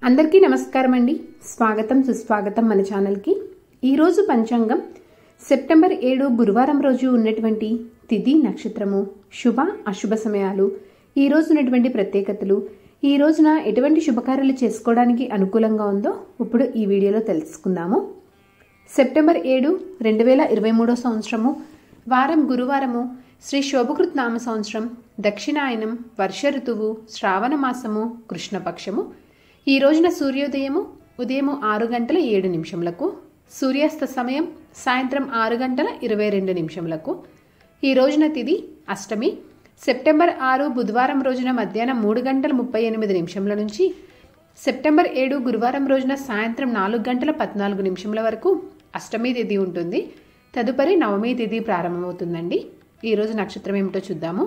అందరికీ నమస్కారం అండి స్వాగతం సుస్వాగతం మన ఛానల్కి ఈరోజు పంచాంగం సెప్టెంబర్ ఏడు గురువారం రోజు ఉన్నటువంటి తిథి నక్షత్రము శుభ అశుభ సమయాలు ఈ రోజు ఉన్నటువంటి ప్రత్యేకతలు ఈ రోజున ఎటువంటి శుభకార్యాలు చేసుకోవడానికి అనుకూలంగా ఉందో ఇప్పుడు ఈ వీడియోలో తెలుసుకుందాము సెప్టెంబర్ ఏడు రెండు వేల ఇరవై మూడో సంవత్సరము వారం గురువారము శ్రీ శోభకృత్ నామ సంవత్సరం దక్షిణాయనం వర్ష ఋతువు శ్రావణ మాసము కృష్ణపక్షము ఈ రోజున సూర్యోదయము ఉదయము ఆరు గంటల ఏడు నిమిషములకు సూర్యాస్త సమయం సాయంత్రం ఆరు గంటల ఇరవై రెండు నిమిషములకు ఈ రోజున తిది అష్టమి సెప్టెంబర్ ఆరు బుధవారం రోజున మధ్యాహ్నం మూడు గంటల ముప్పై ఎనిమిది నిమిషముల నుంచి సెప్టెంబర్ ఏడు గురువారం రోజున సాయంత్రం నాలుగు గంటల పద్నాలుగు నిమిషముల వరకు అష్టమి తిథి ఉంటుంది తదుపరి నవమి తిథి ప్రారంభమవుతుందండి ఈరోజు నక్షత్రం ఏమిటో చూద్దాము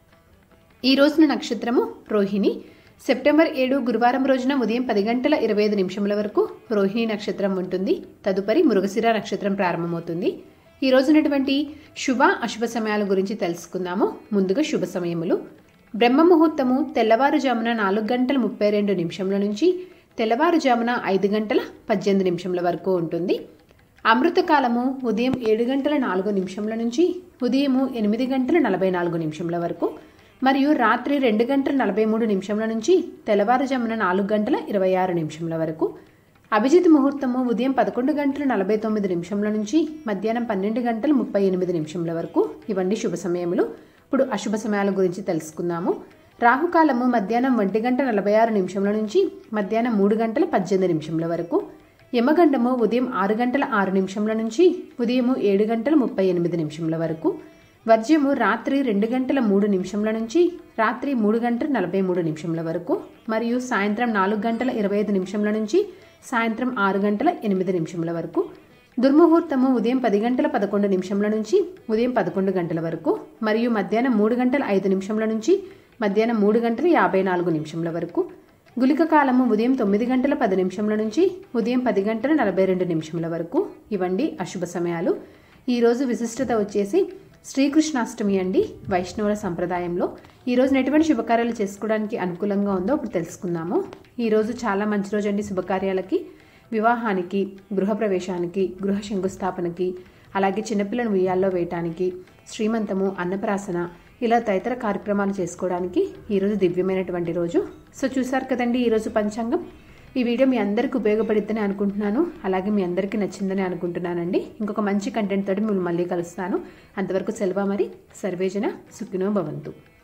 ఈ రోజున నక్షత్రము రోహిణి సెప్టెంబర్ ఏడు గురువారం రోజున ఉదయం పది గంటల ఇరవై ఐదు నిమిషముల వరకు రోహిణి నక్షత్రం ఉంటుంది తదుపరి మృగశిర నక్షత్రం ప్రారంభమవుతుంది ఈ రోజునటువంటి శుభ అశుభ సమయాల గురించి తెలుసుకుందాము ముందుగా శుభ సమయములు బ్రహ్మ ముహూర్తము తెల్లవారుజామున నాలుగు గంటల ముప్పై రెండు నిమిషముల నుంచి తెల్లవారుజామున ఐదు గంటల పద్దెనిమిది నిమిషముల వరకు ఉంటుంది అమృతకాలము ఉదయం ఏడు గంటల నాలుగు నిమిషముల నుంచి ఉదయము ఎనిమిది గంటల నలభై నాలుగు నిమిషముల వరకు మరియు రాత్రి రెండు గంటల నలభై మూడు నిమిషముల నుంచి తెల్లవారుజామున నాలుగు గంటల ఇరవై ఆరు నిమిషముల వరకు అభిజిత్ ముహూర్తము ఉదయం పదకొండు గంటల నలభై తొమ్మిది నిమిషముల నుంచి మధ్యాహ్నం పన్నెండు గంటల ముప్పై ఎనిమిది నిమిషముల వరకు ఇవన్నీ శుభ సమయములు ఇప్పుడు అశుభ సమయాల గురించి తెలుసుకుందాము రాహుకాలము మధ్యాహ్నం ఒంటి గంట నలభై ఆరు నిమిషముల నుంచి మధ్యాహ్నం మూడు గంటల పద్దెనిమిది నిమిషముల వరకు యమగండము ఉదయం ఆరు గంటల ఆరు నిమిషముల నుంచి ఉదయము ఏడు గంటల ముప్పై ఎనిమిది నిమిషముల వరకు వర్జ్యము రాత్రి రెండు గంటల మూడు నిమిషముల నుంచి రాత్రి మూడు గంటల నలభై మూడు నిమిషముల వరకు మరియు సాయంత్రం నాలుగు గంటల ఇరవై ఐదు నిమిషముల నుంచి సాయంత్రం ఆరు గంటల ఎనిమిది నిమిషముల వరకు దుర్ముహూర్తము ఉదయం పది గంటల పదకొండు నిమిషముల నుంచి ఉదయం పదకొండు గంటల వరకు మరియు మధ్యాహ్నం మూడు గంటల ఐదు నిమిషముల నుంచి మధ్యాహ్నం మూడు గంటల యాభై నాలుగు నిమిషముల వరకు గులిక కాలము ఉదయం తొమ్మిది గంటల పది నిమిషముల నుంచి ఉదయం పది గంటల నలభై రెండు నిమిషముల వరకు ఇవండి అశుభ సమయాలు ఈరోజు విశిష్టత వచ్చేసి శ్రీకృష్ణాష్టమి అండి వైష్ణవుల సంప్రదాయంలో ఈ రోజున ఎటువంటి శుభకార్యాలు చేసుకోవడానికి అనుకూలంగా ఉందో ఇప్పుడు తెలుసుకుందాము ఈరోజు చాలా మంచి రోజు అండి శుభకార్యాలకి వివాహానికి గృహప్రవేశానికి గృహ శంకుస్థాపనకి అలాగే చిన్నపిల్లను ఉయ్యాల్లో వేయటానికి శ్రీమంతము అన్నప్రాసన ఇలా తదితర కార్యక్రమాలు చేసుకోవడానికి ఈరోజు దివ్యమైనటువంటి రోజు సో చూసారు కదండి ఈరోజు పంచాంగం ఈ వీడియో మీ అందరికీ ఉపయోగపడిద్దని అనుకుంటున్నాను అలాగే మీ అందరికీ నచ్చిందని అనుకుంటున్నానండి ఇంకొక మంచి కంటెంట్ తోటి మిమ్మల్ని మళ్ళీ కలుస్తాను అంతవరకు సెలవు మరి సర్వేజన సుఖినో భవంతు